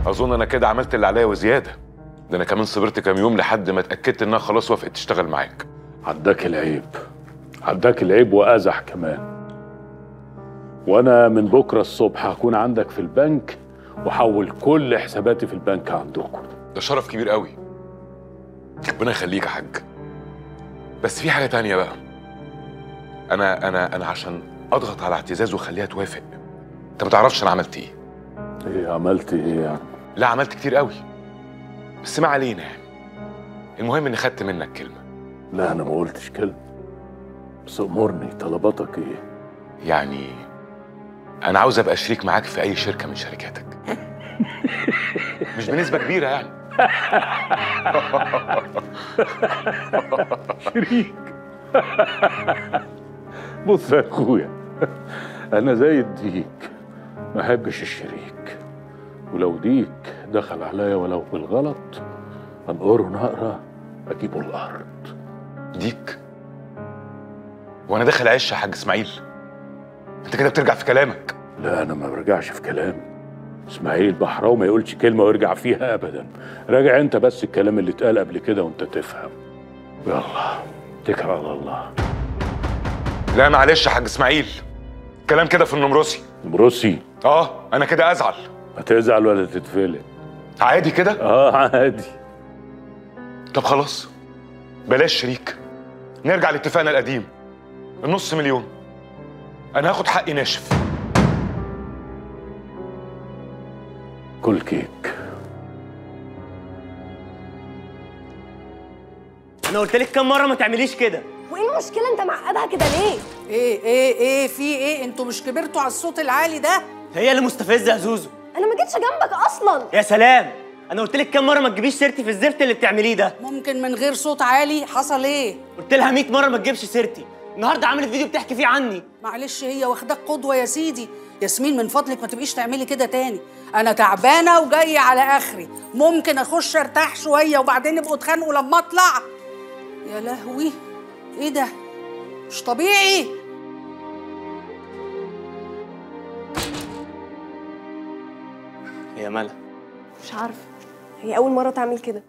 اظن انا كده عملت اللي عليا وزياده ده انا كمان صبرت كام يوم لحد ما اتاكدت انها خلاص وافقت تشتغل معاك عداك العيب عداك العيب وازح كمان وانا من بكره الصبح هكون عندك في البنك وحول كل حساباتي في البنك عندكم ده شرف كبير قوي ربنا يخليك يا حاج بس في حاجه تانية بقى انا انا انا عشان اضغط على اعتزاز واخليها توافق انت ما تعرفش انا عملت ايه ايه عملت ايه يعني لا عملت كتير قوي بس ما علينا يعني المهم اني خدت منك كلمه لا انا ما قلتش كلمه بس امرني طلباتك ايه يعني انا عاوز ابقى شريك معاك في اي شركه من شركاتك مش بنسبه كبيره يعني شريك بص يا اخويا انا زي الديك ما احبش الشريك ولو ديك دخل عليا ولو بالغلط انقره نقره اجيبه الارض ديك وانا داخل عش يا حاج اسماعيل انت كده بترجع في كلامك لا انا ما برجعش في كلامي اسماعيل بحراوي ما يقولش كلمه ويرجع فيها ابدا راجع انت بس الكلام اللي اتقال قبل كده وانت تفهم يلا اتكل على الله لا معلش يا حاج اسماعيل كلام كده في النمرسي مروسي اه انا كده ازعل هتزعل ولا تتفلت عادي كده اه عادي طب خلاص بلاش شريك نرجع لاتفاقنا القديم النص مليون انا هاخد حقي ناشف كل كيك انا قلت لك كام مره ما تعمليش كده وايه المشكله انت معقدها كده ليه ايه ايه ايه في ايه انتوا مش كبرتوا على الصوت العالي ده هي اللي مستفزه يا زوزو انا ما جيتش جنبك اصلا يا سلام انا قلت لك كام مره ما تجيبيش سيرتي في الزفت اللي بتعمليه ده ممكن من غير صوت عالي حصل ايه قلت لها 100 مره ما تجيبش سيرتي النهارده عملت فيديو بتحكي فيه عني معلش هي واخداك قدوه يا سيدي ياسمين من فضلك ما تبقيش تعملي كده تاني انا تعبانه وجايه على اخري ممكن اخش ارتاح شويه وبعدين نبقوا اتخانقوا لما اطلع يا لهوي ايه ده مش طبيعي يا ملا مش عارفه هي اول مره تعمل كده